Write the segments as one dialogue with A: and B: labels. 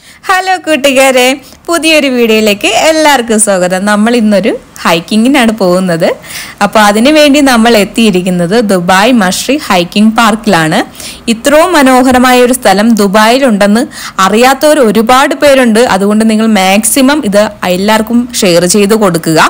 A: hello കൂട്ടുകാരെ പുതിയൊരു വീഡിയോയിലേക്ക് എല്ലാവർക്കും സ്വാഗതം നമ്മൾ ഇന്നൊരു ഹൈക്കിങ്ങിനാണ് പോകുന്നത് അപ്പോൾ അതിനു വേണ്ടി നമ്മൾ എത്തിയിരിക്കുന്നത് ദുബായ് മഷ്രി ഹൈക്കിംഗ് പാർക്കിലാണ് ഇത്രയും മനോഹരമായ ഒരു സ്ഥലം ദുബായിലുണ്ടെന്ന് അറിയാത്തവർ ഒരുപാട് പേരുണ്ട് അതുകൊണ്ട് നിങ്ങൾ മാക്സിമം ഇത് എല്ലാവർക്കും ഷെയർ ചെയ്ത് കൊടുക്കുക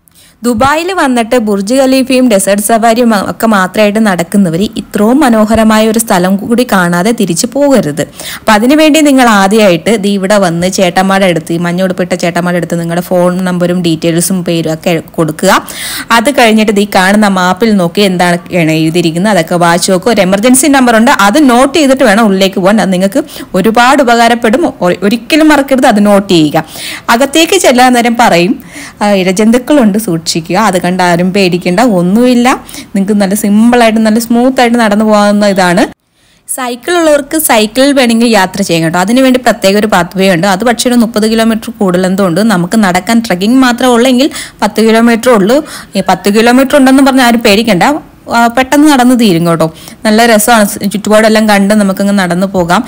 A: ദുബായിൽ വന്നിട്ട് ബുർജ് ഖലീഫയും ഡെസേർട്ട് സഫാരിയും ഒക്കെ മാത്രമായിട്ട് നടക്കുന്നവർ ഇത്രയും മനോഹരമായ ഒരു സ്ഥലം കൂടി കാണാതെ തിരിച്ചു പോകരുത് അപ്പം അതിനുവേണ്ടി നിങ്ങൾ ആദ്യമായിട്ട് ദീ ഇവിടെ വന്ന് ചേട്ടന്മാരുടെ അടുത്ത് ഈ മഞ്ഞ ഉടുപ്പിട്ട ചേട്ടന്മാരുടെ അടുത്ത് നിങ്ങളുടെ ഫോൺ നമ്പറും ഡീറ്റെയിൽസും പേരും ഒക്കെ കൊടുക്കുക അത് കഴിഞ്ഞിട്ട് ദീ കാണുന്ന മാപ്പിൽ നോക്കി എന്താണ് എഴുതിയിരിക്കുന്നത് അതൊക്കെ വായിച്ചു നോക്കുക ഒരു എമർജൻസി നമ്പർ ഉണ്ട് അത് നോട്ട് ചെയ്തിട്ട് വേണം ഉള്ളിലേക്ക് പോകാൻ അത് നിങ്ങൾക്ക് ഒരുപാട് ഉപകാരപ്പെടും ഒ- ഒരിക്കലും മറക്കരുത് അത് നോട്ട് ചെയ്യുക അകത്തേക്ക് ചെല്ലാൻ നേരം പറയും ആ, ഇഴജന്തുക്കളുണ്ട് സൂക്ഷിക്കുക അത് കണ്ട് ആരും പേടിക്കേണ്ട ഒന്നുമില്ല നിങ്ങൾക്ക് നല്ല സിമ്പിളായിട്ട് നല്ല സ്മൂത്ത് ആയിട്ട് നടന്നു പോകാവുന്ന ഇതാണ് സൈക്കിൾ ഉള്ളവർക്ക് സൈക്കിളിൽ വേണമെങ്കിൽ യാത്ര ചെയ്യാം കേട്ടോ അതിനുവേണ്ടി പ്രത്യേക ഒരു പാത്വേ ഉണ്ട് അത് പക്ഷേ ഒരു മുപ്പത് കിലോമീറ്റർ കൂടുതലെന്തുകൊണ്ട് നമുക്ക് നടക്കാൻ ട്രക്കിംഗ് മാത്രമേ ഉള്ളെങ്കിൽ പത്ത് കിലോമീറ്റർ ഉള്ളൂ ഈ പത്ത് കിലോമീറ്റർ ഉണ്ടെന്ന് പറഞ്ഞാൽ ആരും പേടിക്കണ്ട ആ, പെട്ടെന്ന് നടന്ന് തീരും കേട്ടോ നല്ല രസമാണ് ചുറ്റുപാടെല്ലാം കണ്ട് നമുക്കങ്ങ് നടന്നു പോകാം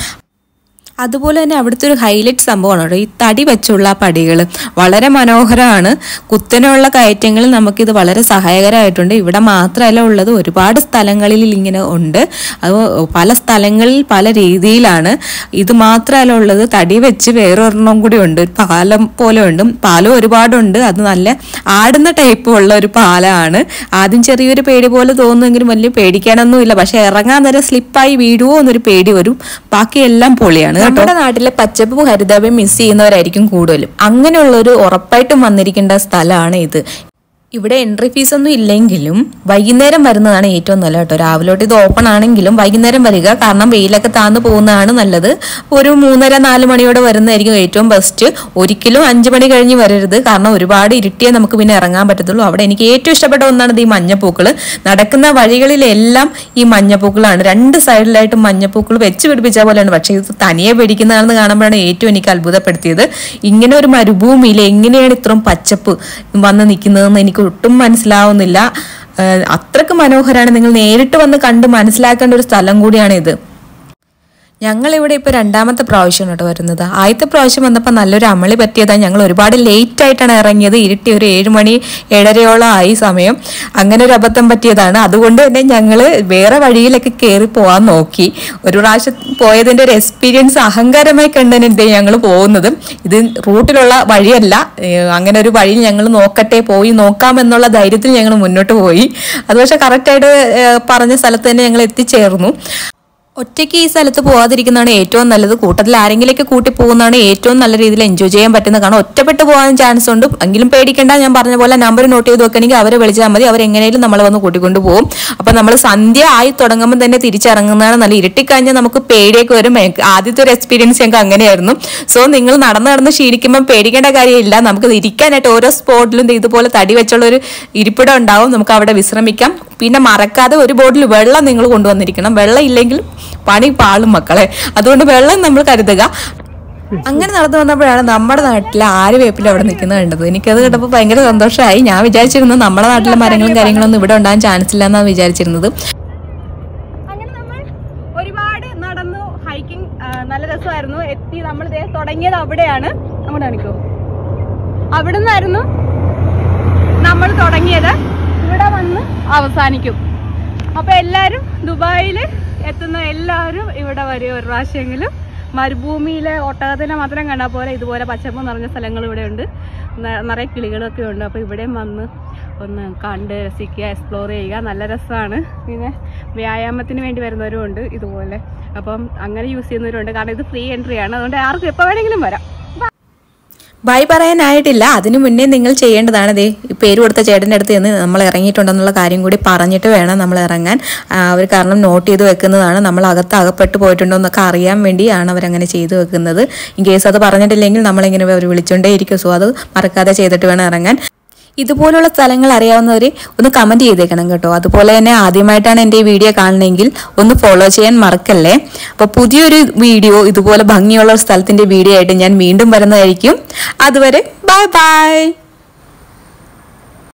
A: അതുപോലെ തന്നെ അവിടുത്തെ ഒരു ഹൈലൈറ്റ് സംഭവമാണ് കേട്ടോ ഈ തടി വെച്ചുള്ള പടികൾ വളരെ മനോഹരമാണ് കുത്തനെയുള്ള കയറ്റങ്ങളിൽ നമുക്കിത് വളരെ സഹായകരമായിട്ടുണ്ട് ഇവിടെ മാത്രമല്ല ഉള്ളത് ഒരുപാട് സ്ഥലങ്ങളിൽ ഇങ്ങനെ ഉണ്ട് അത് പല സ്ഥലങ്ങളിൽ പല രീതിയിലാണ് ഇത് മാത്രമല്ല ഉള്ളത് തടി വെച്ച് വേറൊരെണ്ണം കൂടി ഉണ്ട് ഒരു പാലം പോലെ ഉണ്ട് പാലം ഒരുപാടുണ്ട് അത് നല്ല ആടുന്ന ടൈപ്പ് ഉള്ള ഒരു പാലമാണ് ആദ്യം ചെറിയൊരു പേടി പോലെ തോന്നുമെങ്കിലും വലിയ പേടിക്കാനൊന്നുമില്ല പക്ഷെ ഇറങ്ങാൻ നേരം സ്ലിപ്പായി വീഴുവോ എന്നൊരു പേടി വരും ബാക്കിയെല്ലാം പൊളിയാണ് നമ്മുടെ നാട്ടിലെ പച്ചപ്പ് ഹരിതാപം മിസ് ചെയ്യുന്നവരായിരിക്കും കൂടുതലും അങ്ങനെയുള്ള ഒരു ഉറപ്പായിട്ടും വന്നിരിക്കേണ്ട സ്ഥലമാണ് ഇത് ഇവിടെ എൻട്രി ഫീസ് ഒന്നും ഇല്ലെങ്കിലും വൈകുന്നേരം വരുന്നതാണ് ഏറ്റവും നല്ല കേട്ടോ രാവിലെ തൊട്ട് ഇത് ഓപ്പൺ ആണെങ്കിലും വൈകുന്നേരം വരിക കാരണം വെയിലൊക്കെ താന്ന് പോകുന്നതാണ് നല്ലത് ഒരു മൂന്നര നാല് മണിയോടെ വരുന്നതായിരിക്കും ഏറ്റവും ബെസ്റ്റ് ഒരിക്കലും അഞ്ച് മണി കഴിഞ്ഞ് വരരുത് കാരണം ഒരുപാട് ഇരുട്ടിയേ നമുക്ക് പിന്നെ ഇറങ്ങാൻ പറ്റത്തുള്ളൂ അവിടെ എനിക്ക് ഏറ്റവും ഇഷ്ടപ്പെട്ട ഒന്നാണ് ഇത് ഈ മഞ്ഞപ്പൂക്കൾ നടക്കുന്ന വഴികളിലെല്ലാം ഈ മഞ്ഞപ്പൂക്കളാണ് രണ്ട് സൈഡിലായിട്ട് മഞ്ഞപ്പൂക്കൾ വെച്ച് പിടിപ്പിച്ച പോലെയാണ് പക്ഷേ ഇത് തനിയെ പിടിക്കുന്നതാണെന്ന് കാണുമ്പോഴാണ് ഏറ്റവും എനിക്ക് അത്ഭുതപ്പെടുത്തിയത് ഇങ്ങനെ ഒരു മരുഭൂമിയിൽ എങ്ങനെയാണ് ഇത്രയും പച്ചപ്പ് വന്ന് നിൽക്കുന്നതെന്ന് എനിക്ക് ഒട്ടും മനസ്സിലാവുന്നില്ല ഏഹ് അത്രക്ക് മനോഹരമാണ് നിങ്ങൾ നേരിട്ട് വന്ന് കണ്ട് മനസ്സിലാക്കേണ്ട ഒരു സ്ഥലം കൂടിയാണ് ഇത് ഞങ്ങളിവിടെ ഇപ്പോൾ രണ്ടാമത്തെ പ്രാവശ്യമാണ് കേട്ടോ വരുന്നത് ആദ്യത്തെ പ്രാവശ്യം വന്നപ്പോൾ നല്ലൊരു അമളി പറ്റിയതാണ് ഞങ്ങൾ ഒരുപാട് ലേറ്റ് ആയിട്ടാണ് ഇറങ്ങിയത് ഇരുട്ടി ഒരു ഏഴ് മണി ഏഴരയോളം ആയി സമയം അങ്ങനെ ഒരു അബദ്ധം പറ്റിയതാണ് അതുകൊണ്ട് തന്നെ ഞങ്ങൾ വേറെ വഴിയിലൊക്കെ കയറി പോകാൻ നോക്കി ഒരു പ്രാവശ്യം പോയതിൻ്റെ ഒരു എക്സ്പീരിയൻസ് അഹങ്കാരമായി കണ്ടതിൻ്റെ ഞങ്ങൾ പോകുന്നത് ഇത് റൂട്ടിലുള്ള വഴിയല്ല ഏഹ് അങ്ങനെ ഒരു വഴി ഞങ്ങൾ നോക്കട്ടെ പോയി നോക്കാമെന്നുള്ള ധൈര്യത്തിൽ ഞങ്ങൾ മുന്നോട്ട് പോയി അത് പക്ഷേ കറക്റ്റായിട്ട് പറഞ്ഞ സ്ഥലത്ത് തന്നെ ഞങ്ങൾ എത്തിച്ചേർന്നു ഒറ്റയ്ക്ക് ഈ സ്ഥലത്ത് പോകാതിരിക്കുന്നതാണ് ഏറ്റവും നല്ലത് കൂട്ടത്തിൽ ആരെങ്കിലൊക്കെ കൂട്ടി പോകുന്നതാണ് ഏറ്റവും നല്ല രീതിയിൽ എൻജോയ് ചെയ്യാൻ പറ്റുന്നത് കാരണം ഒറ്റപ്പെട്ട് പോകാൻ ചാൻസ് ഉണ്ട് എങ്കിലും പേടിക്കേണ്ട ഞാൻ പറഞ്ഞ പോലെ നമ്പർ നോട്ട് ചെയ്ത് വെക്കണമെങ്കിൽ അവരെ വിളിച്ചാൽ മതി അവർ എങ്ങനെയും നമ്മളെ വന്ന് കൂട്ടിക്കൊണ്ട് പോകും അപ്പം നമ്മൾ സന്ധ്യ ആയി തുടങ്ങുമ്പോൾ തന്നെ തിരിച്ചിറങ്ങുന്നതാണ് നല്ല ഇരുട്ടിക്കഴിഞ്ഞാൽ നമുക്ക് പേടിയൊക്കെ വരും എനിക്ക് ആദ്യത്തെ ഒരു എക്സ്പീരിയൻസ് ഞങ്ങൾക്ക് അങ്ങനെയായിരുന്നു സോ നിങ്ങൾ നടന്ന് നടന്ന് ക്ഷീണിക്കുമ്പോൾ പേടിക്കേണ്ട കാര്യമില്ല നമുക്ക് ഇരിക്കാനായിട്ട് ഓരോ സ്പോട്ടിലും ദേ ഇതുപോലെ തടി വെച്ചുള്ള ഒരു ഇരിപ്പിടം ഉണ്ടാവും നമുക്ക് അവിടെ വിശ്രമിക്കാം പിന്നെ മറക്കാതെ ഒരു ബോട്ടിൽ വെള്ളം നിങ്ങൾ കൊണ്ടുവന്നിരിക്കണം വെള്ളം ഇല്ലെങ്കിൽ പണി പാളും മക്കളെ അതുകൊണ്ട് വെള്ളം നമ്മൾ കരുതുക അങ്ങനെ നടന്നു വന്നപ്പോഴാണ് നമ്മുടെ നാട്ടിലെ ആര് വേപ്പിൽ അവിടെ നിൽക്കുന്നത് കണ്ടത് എനിക്കത് കേട്ടപ്പോൾ ഭയങ്കര സന്തോഷമായി ഞാൻ വിചാരിച്ചിരുന്നു നമ്മുടെ നാട്ടിലെ മരങ്ങളും കാര്യങ്ങളൊന്നും ഇവിടെ ഉണ്ടാകാൻ ചാൻസ് ഇല്ല എന്നാണ് വിചാരിച്ചിരുന്നത്
B: അങ്ങനെ നമ്മൾ ഒരുപാട് നടന്നു ഹൈക്കിംഗ് നല്ല രസമായിരുന്നു എത്തി നമ്മൾ ഇതേ തുടങ്ങിയത് അവിടെയാണ് അങ്ങോട്ട് കാണിക്കോ അവിടെ നിന്നായിരുന്നു നമ്മൾ തുടങ്ങിയത് ഇവിടെ വന്ന് അവസാനിക്കും അപ്പൊ എല്ലാരും ദുബായിൽ എത്തുന്ന എല്ലാവരും ഇവിടെ വരും ഒരു പ്രാവശ്യമെങ്കിലും മരുഭൂമിയിലെ ഒട്ടകത്തിനെ മാത്രം കണ്ടാൽ പോലെ ഇതുപോലെ പച്ചപ്പ് നിറഞ്ഞ സ്ഥലങ്ങൾ ഇവിടെ ഉണ്ട് ന- നിറയെ കിളികളൊക്കെ ഉണ്ട് അപ്പോൾ ഇവിടെയും വന്ന് ഒന്ന് കണ്ട് രസിക്കുക എക്സ്പ്ലോർ ചെയ്യുക നല്ല രസമാണ് പിന്നെ വ്യായാമത്തിന് വേണ്ടി വരുന്നവരും ഉണ്ട് ഇതുപോലെ അപ്പം അങ്ങനെ യൂസ് ചെയ്യുന്നവരുണ്ട് കാരണം ഇത് ഫ്രീ എൻട്രി ആണ് അതുകൊണ്ട് ആർക്കും എപ്പോൾ വേണമെങ്കിലും വരാം
A: ബൈ പറയാനായിട്ടില്ല അതിനു മുന്നേ നിങ്ങൾ ചെയ്യേണ്ടതാണ് ദേ ഈ പേര് കൊടുത്ത ചേട്ടൻ്റെ അടുത്ത് നിന്ന് നമ്മൾ ഇറങ്ങിയിട്ടുണ്ടെന്നുള്ള കാര്യം കൂടി പറഞ്ഞിട്ട് വേണം നമ്മൾ ഇറങ്ങാൻ ആ, അവർ കാരണം നോട്ട് ചെയ്ത് വെക്കുന്നതാണ് നമ്മൾ അകത്ത് അകപ്പെട്ട് പോയിട്ടുണ്ടോ എന്നൊക്കെ അറിയാൻ വേണ്ടിയാണ് അവരങ്ങനെ ചെയ്തു വെക്കുന്നത് ഇൻ കേസ് അത് പറഞ്ഞിട്ടില്ലെങ്കിൽ നമ്മളിങ്ങനെ അവർ വിളിച്ചുകൊണ്ടേ ഇരിക്കും സോ അത് മറക്കാതെ ചെയ്തിട്ട് വേണം ഇറങ്ങാൻ ഇതുപോലുള്ള സ്ഥലങ്ങൾ അറിയാവുന്നവർ ഒന്ന് കമൻറ്റ് ചെയ്തേക്കണം കേട്ടോ അതുപോലെ തന്നെ ആദ്യമായിട്ടാണ് എൻ്റെ ഈ വീഡിയോ കാണണമെങ്കിൽ ഒന്ന് ഫോളോ ചെയ്യാൻ മറക്കല്ലേ അപ്പോൾ പുതിയൊരു വീഡിയോ ഇതുപോലെ ഭംഗിയുള്ള ഒരു സ്ഥലത്തിൻ്റെ വീഡിയോ ആയിട്ട് ഞാൻ വീണ്ടും വരുന്നതായിരിക്കും അതുവരെ ബൈ ബൈ